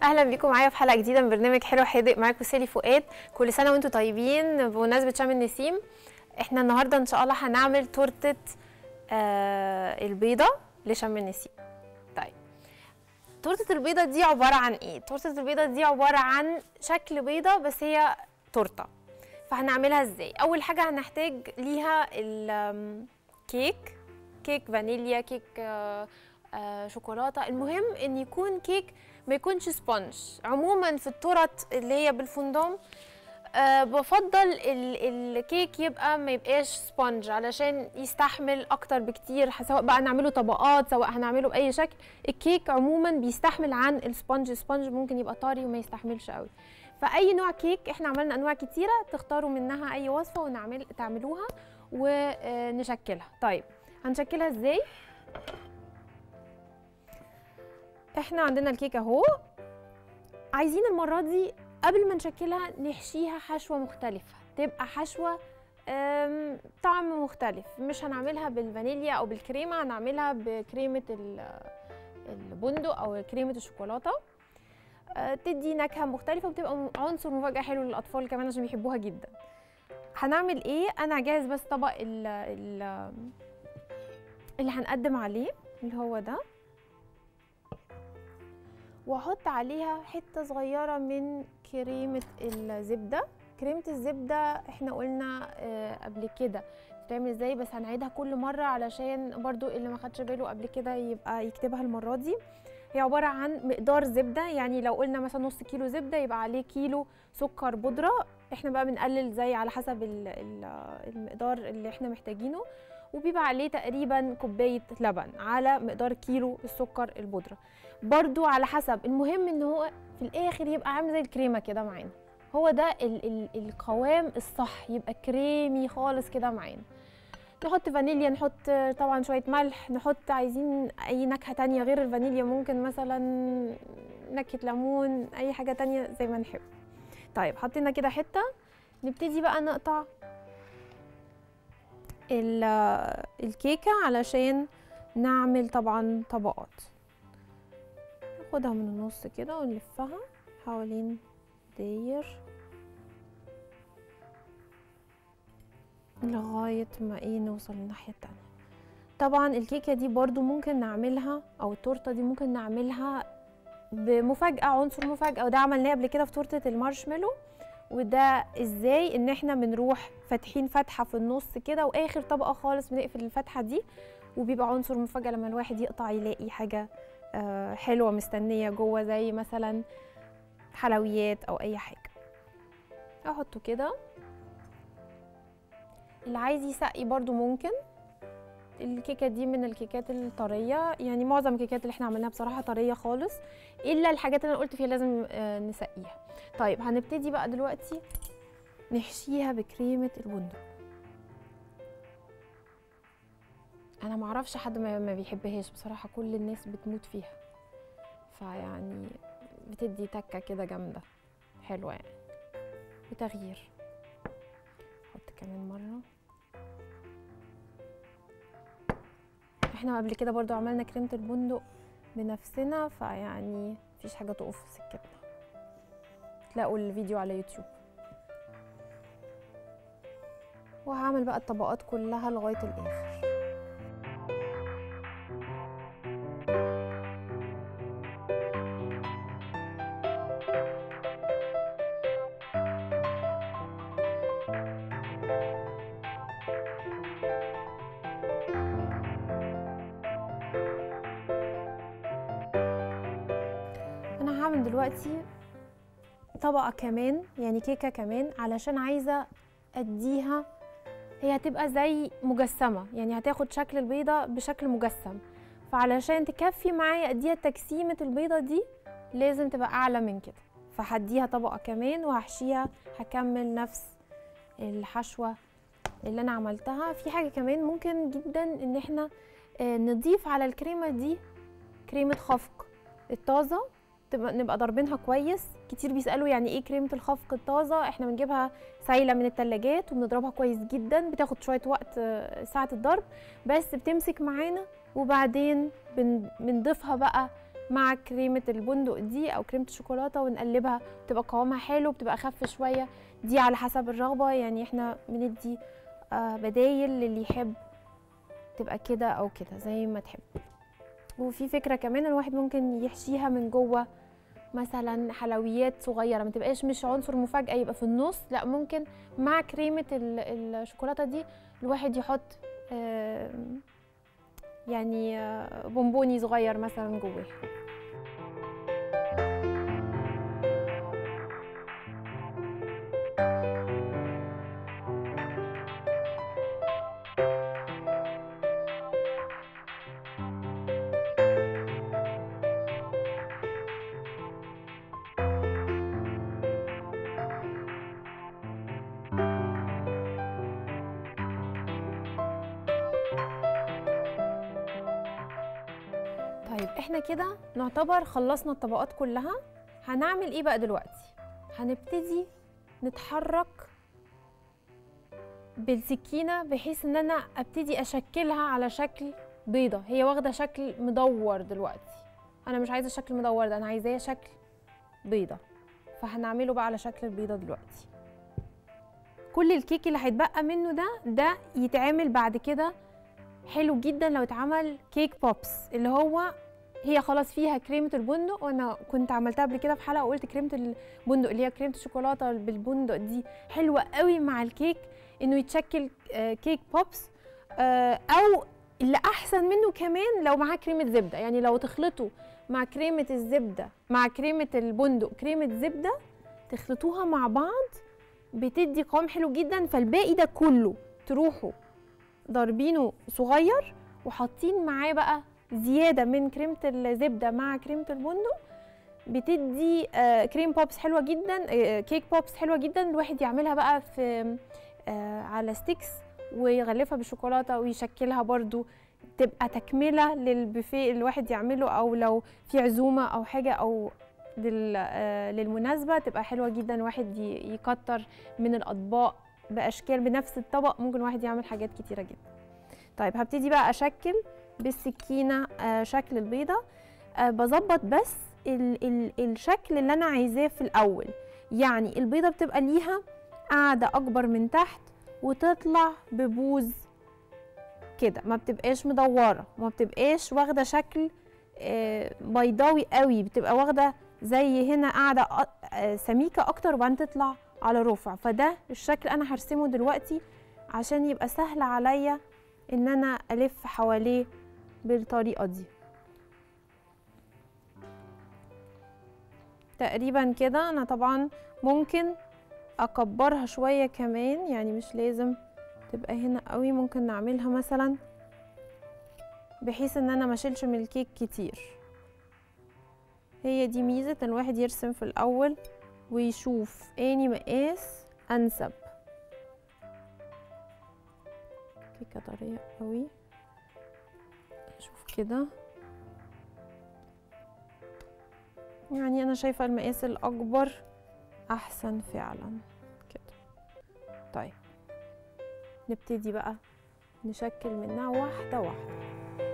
اهلا بيكم معايا في حلقه جديده من برنامج حلو حادق معاكم سالي فؤاد كل سنه وانتم طيبين بمناسبه شم النسيم احنا النهارده ان شاء الله هنعمل تورته آه البيضه لشم النسيم طيب تورته البيضه دي عباره عن ايه تورته البيضه دي عباره عن شكل بيضه بس هي تورته فهنعملها ازاي اول حاجه هنحتاج ليها الكيك كيك فانيليا كيك آه آه شوكولاته المهم ان يكون كيك ما يكونش سبونج عموما في التورت اللي هي بالفندق أه بفضل ال- الكيك يبقى ما يبقاش سبونج علشان يستحمل اكتر بكتير سواء بقى نعمله طبقات سواء هنعمله باي شكل الكيك عموما بيستحمل عن السبونج السبونج ممكن يبقى طري وما يستحملش قوي فاي نوع كيك احنا عملنا انواع كتيره تختاروا منها اي وصفه ونعمل تعملوها ونشكلها طيب هنشكلها ازاي احنا عندنا الكيكه اهو عايزين المره دي قبل ما نشكلها نحشيها حشوه مختلفه تبقى حشوه أم، طعم مختلف مش هنعملها بالفانيليا او بالكريمه هنعملها بكريمه ال- البندق او كريمه الشوكولاته أه، تدي نكهه مختلفه وبتبقى م- عنصر مفاجاه حلو للاطفال كمان عشان بيحبوها جدا هنعمل ايه انا هجهز بس طبق ال ال اللي هنقدم عليه اللي هو ده واحط عليها حته صغيره من كريمه الزبده كريمه الزبده احنا قلنا آه، قبل كده بتتعمل ازاي بس هنعيدها كل مره علشان برضو اللي ما خدش باله قبل كده يبقى يكتبها المره دي هي عباره عن مقدار زبده يعني لو قلنا مثلا نص كيلو زبده يبقى عليه كيلو سكر بودره احنا بقى بنقلل زي على حسب ال- ال- المقدار اللي احنا محتاجينه وبيبقى عليه تقريبا كوبايه لبن على مقدار كيلو السكر البودره برضو على حسب المهم ان هو في الاخر يبقى عامل زي الكريمه كده معانا هو ده ال ال القوام الصح يبقى كريمي خالص كده معانا نحط فانيليا نحط طبعا شويه ملح نحط عايزين اي نكهه تانية غير الفانيليا ممكن مثلا نكهه ليمون اي حاجه تانية زي ما نحب طيب حطينا كده حته نبتدي بقى نقطع ال- الكيكه علشان نعمل طبعا طبقات ناخدها من النص كده ونلفها حوالين داير لغاية ما ايه نوصل للناحية التانية طبعا الكيكة دي برضو ممكن نعملها او التورتة دي ممكن نعملها بمفاجأة عنصر مفاجأة وده عملناه قبل كده في تورتة المارشميلو وده ازاي ان احنا بنروح فاتحين فتحة في النص كده واخر طبقة خالص بنقفل الفتحة دي وبيبقى عنصر مفاجأة لما الواحد يقطع يلاقي حاجة آه، حلوه مستنيه جوه زي مثلا حلويات او اي حاجه احطه كده اللي عايز يسقي برضو ممكن الكيكه دي من الكيكات الطريه يعني معظم الكيكات اللي احنا عملناها بصراحه طريه خالص الا الحاجات اللي انا قلت فيها لازم آه، نسقيها طيب هنبتدي بقى دلوقتي نحشيها بكريمه البندق انا ما اعرفش حد ما ما بيحبهاش بصراحه كل الناس بتموت فيها فيعني بتدي تكه كده جامده حلوه يعني وتغيير احط كمان مره احنا قبل كده برضو عملنا كريمه البندق بنفسنا فيعني مفيش حاجه تقف في سكتنا تلاقوا الفيديو على يوتيوب وهعمل بقى الطبقات كلها لغايه الاخر انا هعمل دلوقتي طبقه كمان يعني كيكه كمان علشان عايزه اديها هي هتبقى زي مجسمه يعني هتاخد شكل البيضه بشكل مجسم فعلشان تكفي معايا اديها تجسيمه البيضه دي لازم تبقى اعلى من كده فهديها طبقه كمان وهحشيها هكمل نفس الحشوه اللي انا عملتها في حاجه كمان ممكن جدا ان احنا آه، نضيف على الكريمه دي كريمه خفق الطازه تبقى نبقى ضاربينها كويس كتير بيسالوا يعني ايه كريمه الخفق الطازه احنا بنجيبها سايله من التلاجات وبنضربها كويس جدا بتاخد شويه وقت آه، ساعه الضرب بس بتمسك معانا وبعدين بن- بنضيفها بقى مع كريمه البندق دي او كريمه الشوكولاته ونقلبها تبقى قوامها حلو بتبقى اخف شويه دي على حسب الرغبه يعني احنا بندي آه بدايل للي يحب تبقى كده او كده زي ما تحب وفي فكره كمان الواحد ممكن يحشيها من جوه مثلا حلويات صغيره ما تبقاش مش عنصر مفاجاه يبقى في النص لا ممكن مع كريمه ال- الشوكولاته دي الواحد يحط آه، يعني آه، بونبوني صغير مثلا جواه طيب احنا كده نعتبر خلصنا الطبقات كلها هنعمل ايه بقى دلوقتي هنبتدي نتحرك بالسكينة بحيث ان انا ابتدي اشكلها على شكل بيضة هي واخدة شكل مدور دلوقتي انا مش عايزة شكل مدور ده انا عايزاه شكل بيضة فهنعمله بقى على شكل البيضة دلوقتي كل الكيك اللي هيتبقى منه ده ده يتعمل بعد كده حلو جدا لو اتعمل كيك بوبس اللي هو هي خلاص فيها كريمه البندق وانا كنت عملتها قبل كده في حلقه وقلت كريمه البندق اللي هي كريمه الشوكولاته بالبندق دي حلوه قوي مع الكيك انه يتشكل آه، كيك بوبس آه، او اللي احسن منه كمان لو معاه كريمه زبده يعني لو تخلطوا مع كريمه الزبده مع كريمه البندق كريمه زبده تخلطوها مع بعض بتدي قوام حلو جدا فالباقي ده كله تروحوا ضاربينه صغير وحاطين معاه بقى زياده من كريمه الزبده مع كريمه البندق بتدي آه، كريم بوبس حلوه جدا آه، كيك بوبس حلوه جدا الواحد يعملها بقى في آه، على ستيكس ويغلفها بالشوكولاته ويشكلها برضو تبقى تكمله للبوفيه اللي الواحد يعمله او لو في عزومه او حاجه او لل- آه، للمناسبه تبقى حلوه جدا الواحد ي- يكتر من الاطباق باشكال بنفس الطبق ممكن واحد يعمل حاجات كتيره جدا طيب هبتدي بقى اشكل بالسكينه آه، شكل البيضه آه، بظبط بس ال ال الشكل اللي انا عايزاه في الاول يعني البيضه بتبقى ليها قاعده اكبر من تحت وتطلع ببوز كده ما بتبقاش مدوره وما بتبقاش واخده شكل آه، بيضاوي قوي بتبقى واخده زي هنا قاعده أ- آه، سميكه اكتر وبعدين تطلع على رفع فده الشكل انا هرسمه دلوقتي عشان يبقى سهل عليا ان انا الف حواليه بالطريقه دي تقريبا كده انا طبعا ممكن اكبرها شويه كمان يعني مش لازم تبقى هنا قوي ممكن نعملها مثلا بحيث ان انا ما اشيلش من الكيك كتير هي دي ميزه ان الواحد يرسم في الاول ويشوف اني مقاس انسب كيكه طريه قوي اشوف كده يعني انا شايفه المقاس الاكبر احسن فعلا كده طيب نبتدي بقى نشكل منها واحده واحده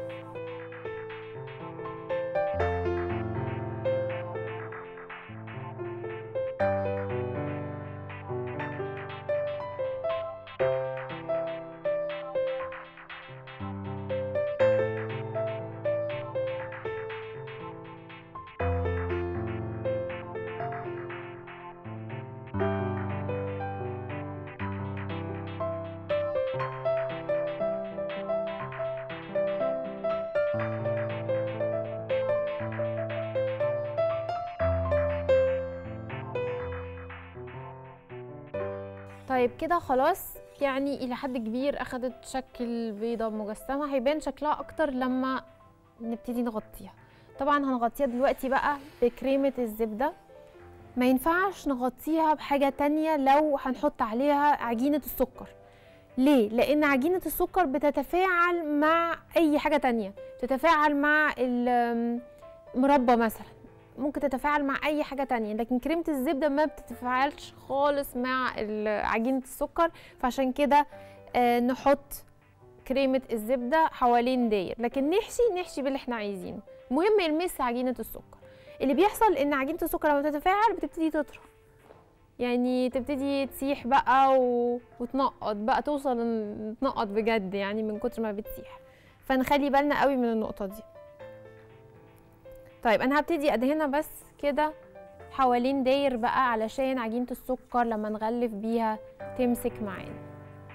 طيب كده خلاص يعني الى حد كبير اخدت شكل بيضه مجسمه هيبان شكلها اكتر لما نبتدي نغطيها طبعا هنغطيها دلوقتي بقى بكريمه الزبده ما ينفعش نغطيها بحاجه تانية لو هنحط عليها عجينه السكر ليه لان عجينه السكر بتتفاعل مع اي حاجه تانية تتفاعل مع المربى مثلا ممكن تتفاعل مع اي حاجه تانية لكن كريمه الزبده ما بتتفاعلش خالص مع ال- عجينه السكر فعشان كده آه، نحط كريمه الزبده حوالين داير لكن نحشي نحشي باللي احنا عايزينه المهم يلمس عجينه السكر اللي بيحصل ان عجينه السكر لما تتفاعل بتبتدي تطرى يعني تبتدي تسيح بقى و... وتنقط بقى توصل ان تنقط بجد يعني من كتر ما بتسيح فنخلي بالنا قوي من النقطه دي طيب انا هبتدي ادهنها بس كده حوالين داير بقى علشان عجينه السكر لما نغلف بيها تمسك معانا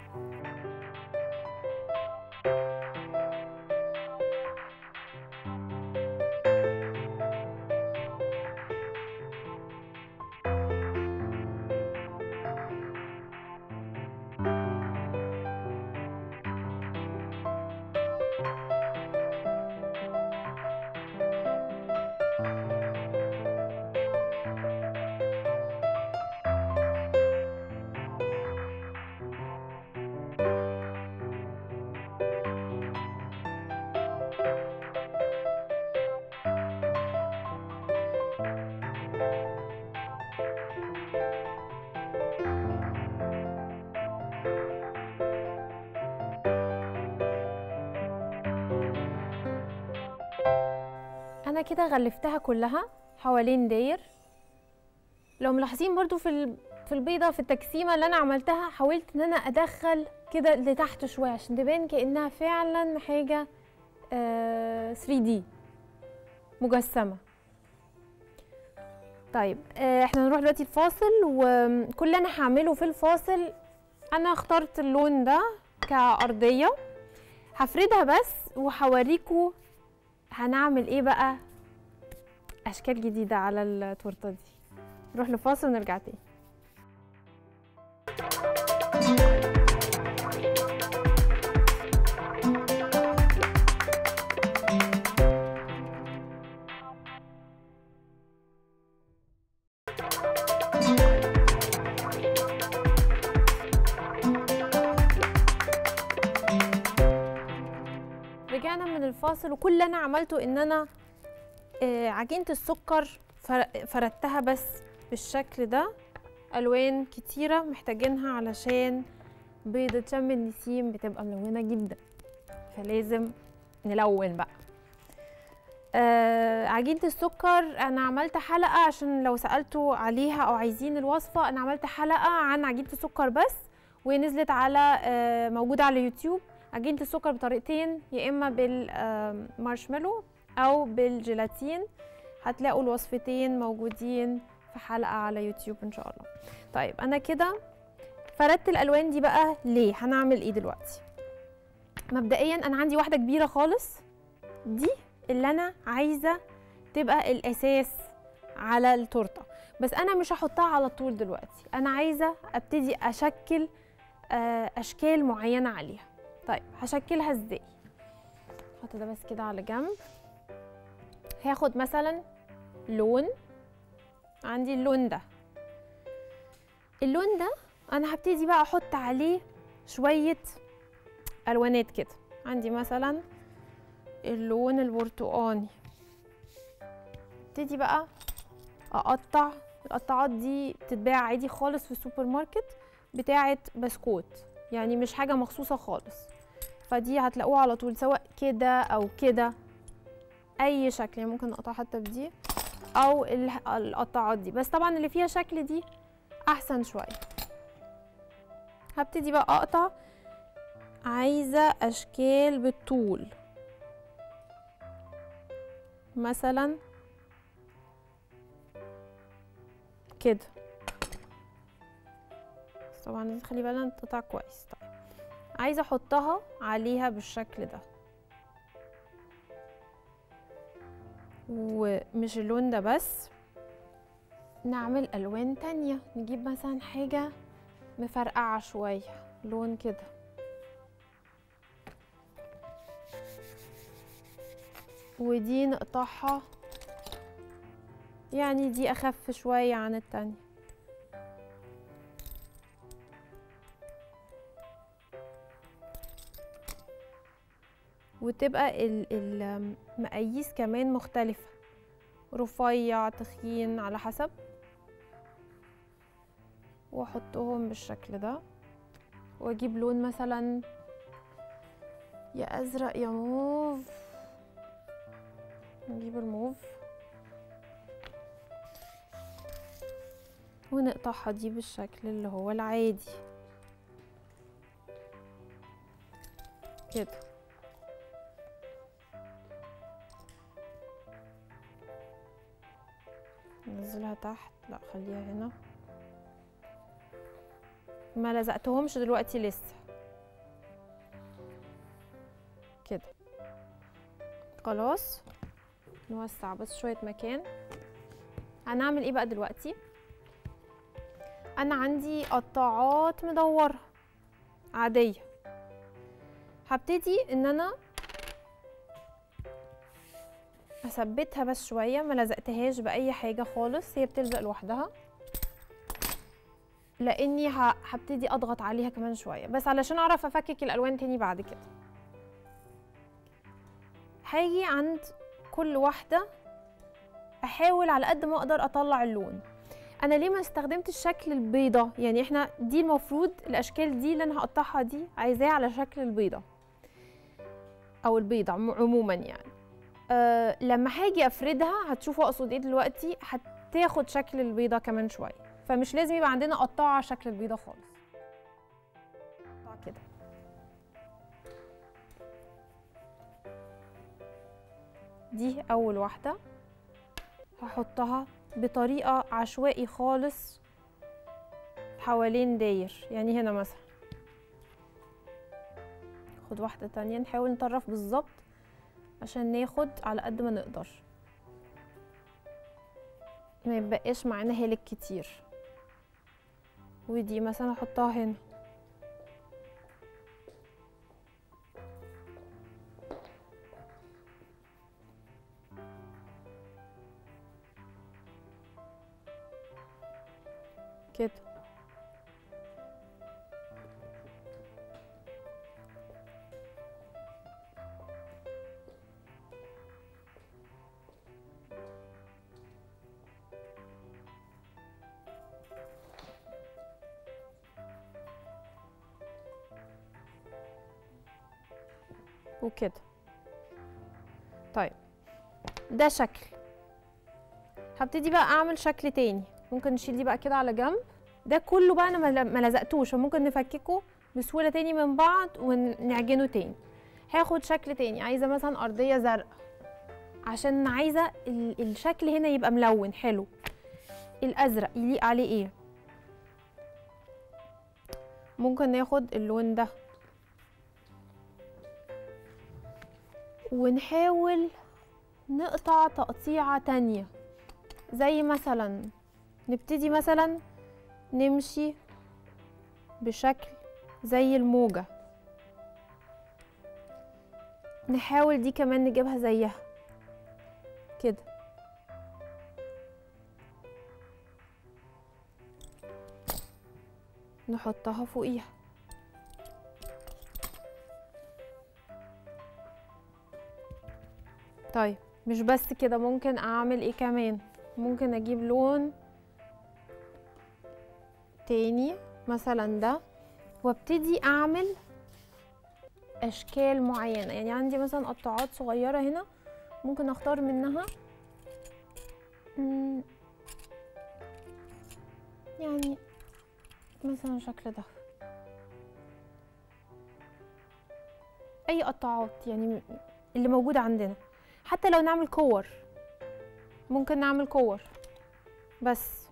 انا كده غلفتها كلها حوالين داير لو ملاحظين برضو في ال- في البيضه في التجسيمه اللي انا عملتها حاولت ان انا ادخل كده لتحت شويه عشان تبان كانها فعلا حاجه آه 3 دي مجسمه طيب آه احنا هنروح دلوقتي الفاصل وكل اللي انا هعمله في الفاصل انا اخترت اللون ده كارضيه هفردها بس وهوريكم هنعمل ايه بقى اشكال جديده على التورته دي نروح لفاصل ونرجع تاني رجعنا من الفاصل وكل اللي انا عملته ان انا آه، عجينه السكر فر- فردتها بس بالشكل ده الوان كتيره محتاجينها علشان بيضه شم النسيم بتبقى ملونه جدا فلازم نلون بقى آه عجينه السكر انا عملت حلقه عشان لو سالتوا عليها او عايزين الوصفه انا عملت حلقه عن عجينه السكر بس ونزلت على آه موجوده على يوتيوب عجينه السكر بطريقتين يا اما بالمارشميلو او بالجيلاتين هتلاقوا الوصفتين موجودين في حلقه على يوتيوب ان شاء الله طيب انا كده فردت الالوان دي بقى ليه هنعمل ايه دلوقتي مبدئيا انا عندي واحده كبيره خالص دي اللي انا عايزه تبقى الاساس على التورته بس انا مش هحطها على طول دلوقتي انا عايزه ابتدي اشكل آه، اشكال معينه عليها طيب هشكلها ازاي احط ده بس كده على جنب هاخد مثلا لون عندي اللون ده اللون ده انا هبتدي بقى احط عليه شويه الوانات كده عندي مثلا اللون البرتقاني ابتدي بقى اقطع القطعات دي بتتباع عادي خالص في السوبر ماركت بتاعه بسكوت يعني مش حاجه مخصوصه خالص فدي هتلاقوها على طول سواء كده او كده اي شكل يعني ممكن نقطع حتى بدي او ال- القطعات دي بس طبعا اللي فيها شكل دي احسن شويه هبتدي بقى اقطع عايزه اشكال بالطول مثلا كده بس طبعا لازم تخلي بالنا تقطع كويس طيب عايزه احطها عليها بالشكل ده ومش اللون ده بس نعمل الوان تانية نجيب مثلا حاجه مفرقعه شويه لون كده ودي نقطعها يعني دي اخف شويه عن التانية وتبقى ال- المقاييس كمان مختلفة رفيع تخين على حسب واحطهم بالشكل ده واجيب لون مثلا يا ازرق يا موف نجيب الموف ونقطعها دي بالشكل اللي هو العادي كده ننزلها تحت لا خليها هنا ما لزقتهمش دلوقتي لسه كده خلاص نوسع بس شويه مكان هنعمل ايه بقى دلوقتي انا عندي قطاعات مدوره عاديه هبتدي ان انا اثبتها بس شويه ما لزقتهاش باي حاجه خالص هي بتلزق لوحدها لاني ه- هبتدي اضغط عليها كمان شويه بس علشان اعرف افكك الالوان تاني بعد كده هاجي عند كل واحده احاول على قد ما اقدر اطلع اللون انا ليه ما استخدمتش شكل البيضه يعني احنا دي المفروض الاشكال دي اللي انا هقطعها دي عايزاها على شكل البيضه او البيضه عمو- عموما يعني أه لما هاجي افردها هتشوفوا اقصد ايه دلوقتي هتاخد شكل البيضه كمان شويه فمش لازم يبقى عندنا قطاعه شكل البيضه خالص قطع كده دي اول واحده هحطها بطريقه عشوائي خالص حوالين داير يعني هنا مثلا خد واحده تانية نحاول نطرف بالظبط عشان ناخد على قد ما نقدر ما يبقاش معانا هالك كتير ودي مثلا احطها هنا كده وكده طيب ده شكل هبتدي بقى اعمل شكل تاني ممكن نشيل دي بقى كده على جنب ده كله بقى انا ما ل- ما لزقتوش فممكن نفككه بسهوله تاني من بعض ونعجنه تاني هاخد شكل تاني عايزه مثلا ارضيه زرقاء عشان عايزه ال- الشكل هنا يبقى ملون حلو الازرق يليق عليه ايه ممكن ناخد اللون ده ونحاول نقطع تقطيعة تانية زي مثلا نبتدي مثلا نمشي بشكل زي الموجة نحاول دي كمان نجيبها زيها كده نحطها فوقيها طيب مش بس كده ممكن اعمل ايه كمان ممكن اجيب لون تاني مثلا ده وابتدي اعمل اشكال معينه يعني عندي مثلا قطاعات صغيره هنا ممكن اختار منها مم، يعني مثلا شكل ده اي قطاعات يعني اللي موجوده عندنا حتى لو نعمل كور ممكن نعمل كور بس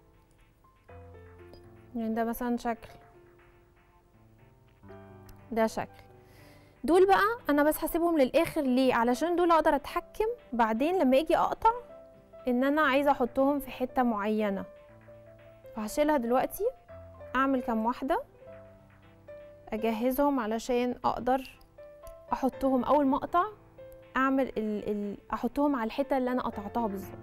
يعني ده مثلا شكل ده شكل دول بقى انا بس هسيبهم للاخر ليه علشان دول اقدر اتحكم بعدين لما اجي اقطع ان انا عايزه احطهم في حته معينه فهشيلها دلوقتي اعمل كام واحده اجهزهم علشان اقدر احطهم اول ما اقطع اعمل ال... ال... احطهم على الحته اللي انا قطعتها بالظبط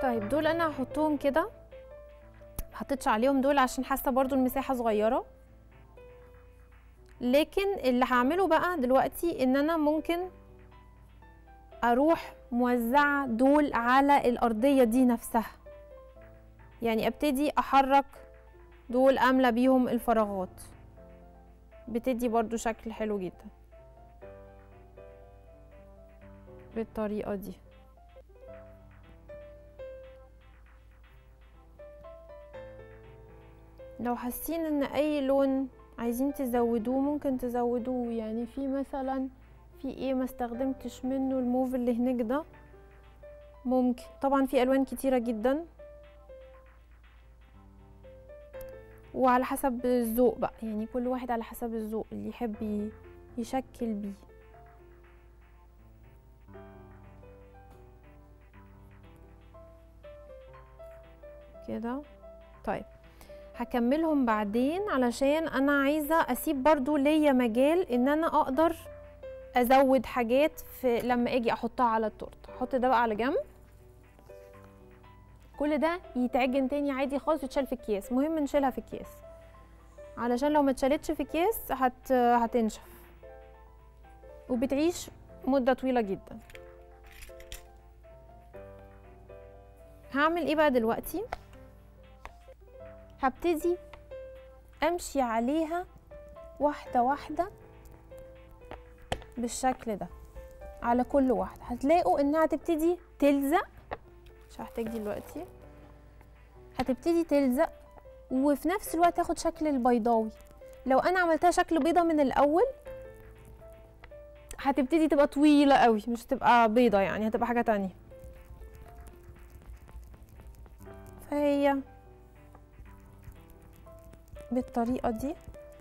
طيب دول انا هحطهم كده محطتش عليهم دول عشان حاسه برضو المساحه صغيره لكن اللي هعمله بقى دلوقتي ان انا ممكن اروح موزعه دول على الارضيه دي نفسها يعني ابتدي احرك دول املى بيهم الفراغات بتدي برضو شكل حلو جدا بالطريقه دي لو حاسين ان اي لون عايزين تزودوه ممكن تزودوه يعني في مثلا في ايه ما استخدمتش منه الموف اللي هناك ده ممكن طبعا في الوان كتيره جدا وعلى حسب الذوق بقى يعني كل واحد على حسب الذوق اللي يحب ي- يشكل بيه كده طيب هكملهم بعدين علشان انا عايزه اسيب برضو ليا مجال ان انا اقدر ازود حاجات في لما اجي احطها على التورته احط ده بقى على جنب كل ده يتعجن تاني عادي خالص ويتشال في الكيس مهم نشيلها في الكيس علشان لو ما اتشالتش في الكيس هت... هتنشف وبتعيش مده طويله جدا هعمل ايه بقى دلوقتي هبتدي امشي عليها واحده واحده بالشكل ده على كل واحده هتلاقوا انها تبتدي تلزق مش هحتاج دي دلوقتي هتبتدي تلزق وفي نفس الوقت تاخد شكل البيضاوي لو انا عملتها شكل بيضه من الاول هتبتدي تبقى طويله قوي مش هتبقى بيضه يعني هتبقى حاجه تانية فهي بالطريقه دي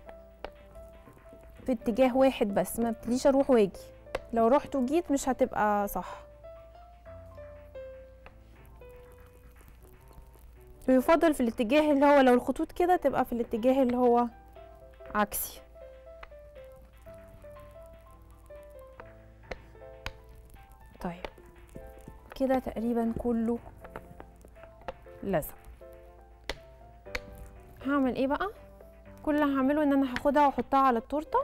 في اتجاه واحد بس ما ابتديش اروح واجي لو رحت وجيت مش هتبقى صح ويفضل في الاتجاه اللي هو لو الخطوط كده تبقى في الاتجاه اللي هو عكسي طيب كده تقريبا كله لزق هعمل ايه بقى كل اللي هعمله ان انا هاخدها واحطها على التورته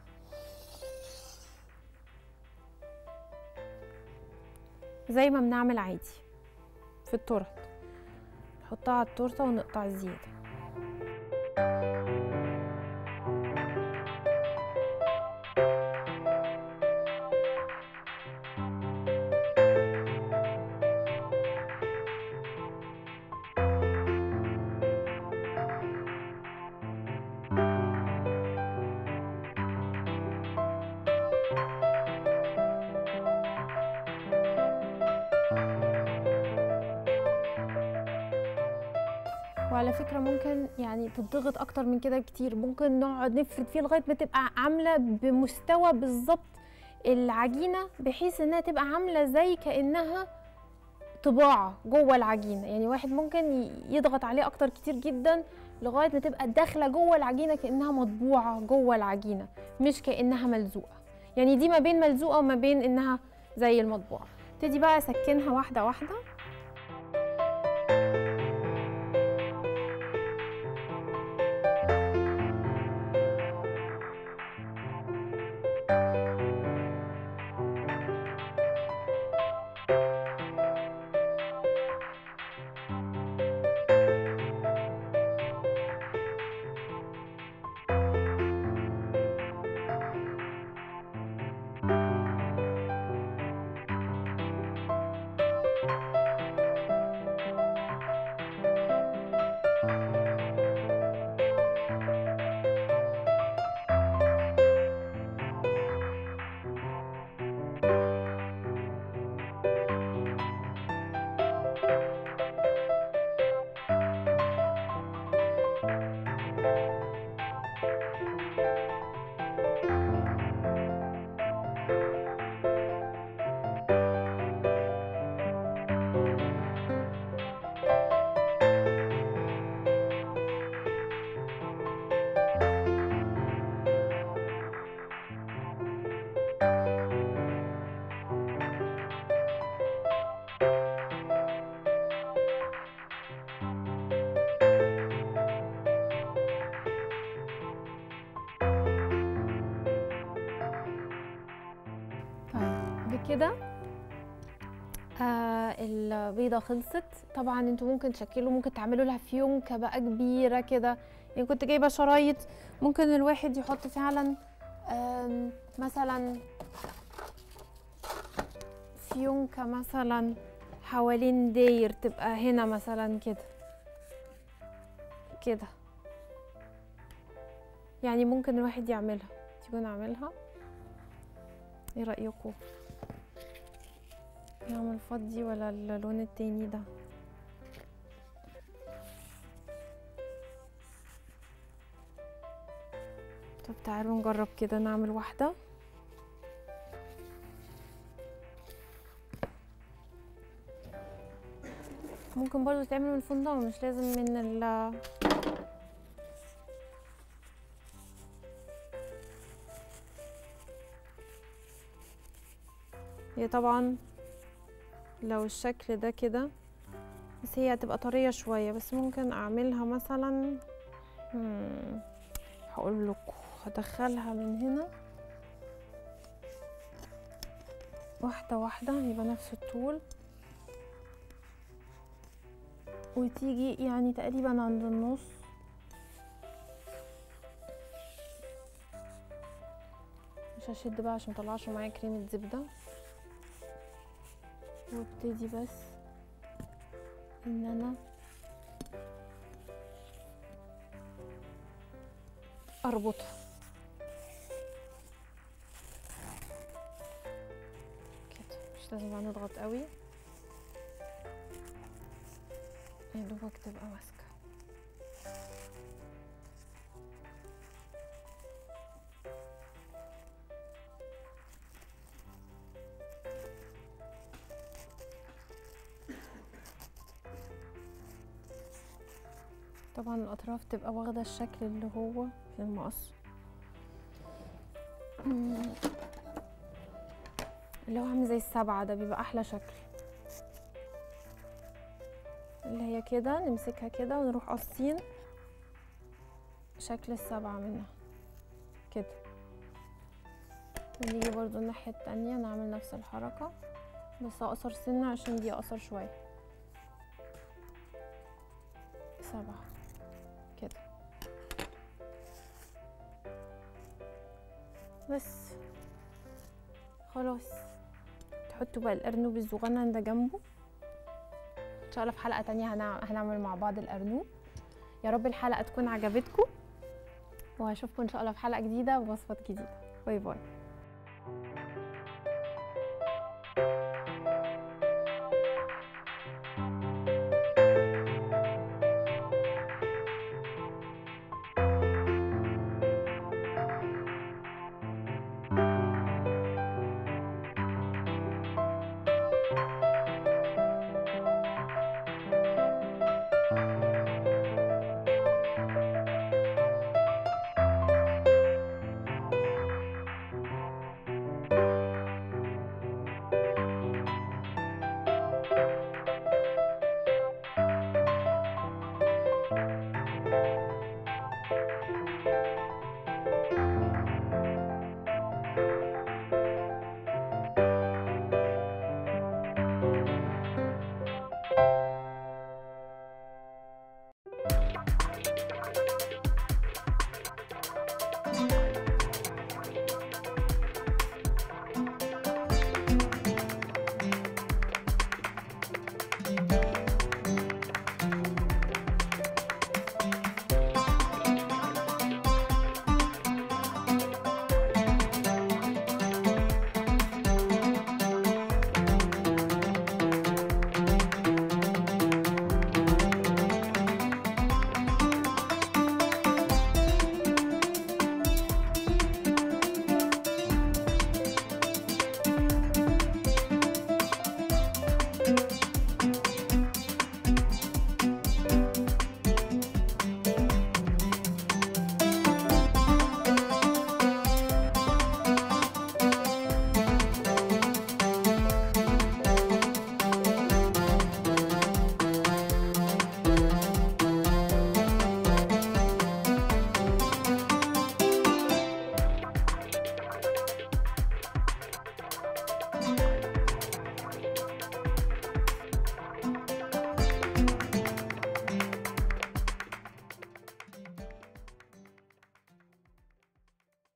زي ما بنعمل عادي في التورت نحطها على التورته ونقطع الزياده وعلى فكرة ممكن يعني تضغط أكتر من كده كتير ممكن نقعد نفرد فيه لغاية ما تبقى عاملة بمستوى بالظبط العجينة بحيث إنها تبقى عاملة زي كأنها طباعة جوه العجينة يعني واحد ممكن ي- يضغط عليه أكتر كتير جدا لغاية ما تبقى داخلة جوه العجينة كأنها مطبوعة جوه العجينة مش كأنها ملزوقة يعني دي ما بين ملزوقة وما بين إنها زي المطبوعة ابتدي بقى أسكنها واحدة واحدة كده آه البيضه خلصت طبعا انتوا ممكن تشكلوا ممكن تعملوا لها فيونكه بقى كبيره كده يعني كنت جايبه شرايط ممكن الواحد يحط فعلا آم، مثلا فيونكه مثلا حوالين داير تبقى هنا مثلا كده كده يعني ممكن الواحد يعملها تيجوا نعملها ايه رأيكم نعمل فضي ولا اللون التاني ده طب تعالوا نجرب كده نعمل واحدة ممكن برضو تعمل من الفندق مش لازم من ال هي طبعا لو الشكل ده كده بس هي هتبقى طرية شوية بس ممكن اعملها مثلا مم، هقول لكم هدخلها من هنا واحدة واحدة يبقى نفس الطول وتيجي يعني تقريبا عند النص مش هشد بقى عشان مطلعش معايا كريمة زبدة وابتدي بس ان انا اربطها كده مش لازم بقى نضغط قوي يا دوبك تبقى ماسكه طبعا الاطراف تبقى واخده الشكل اللي هو في المقص مم. اللي هو عامل زي السبعه ده بيبقى احلى شكل اللي هي كده نمسكها كده ونروح قاصين شكل السبعة منها كده ونيجي برضو الناحية التانية نعمل نفس الحركة بس اقصر سنة عشان دي اقصر شوية سبعة كده بس خلاص تحطوا بقى الأرنب الصغنن ده جنبه ان شاء الله في حلقه تانية هنع- هنعمل مع بعض الارنوب يا رب الحلقه تكون عجبتكم وهشوفكم ان شاء الله في حلقه جديده ووصفات جديده باي باي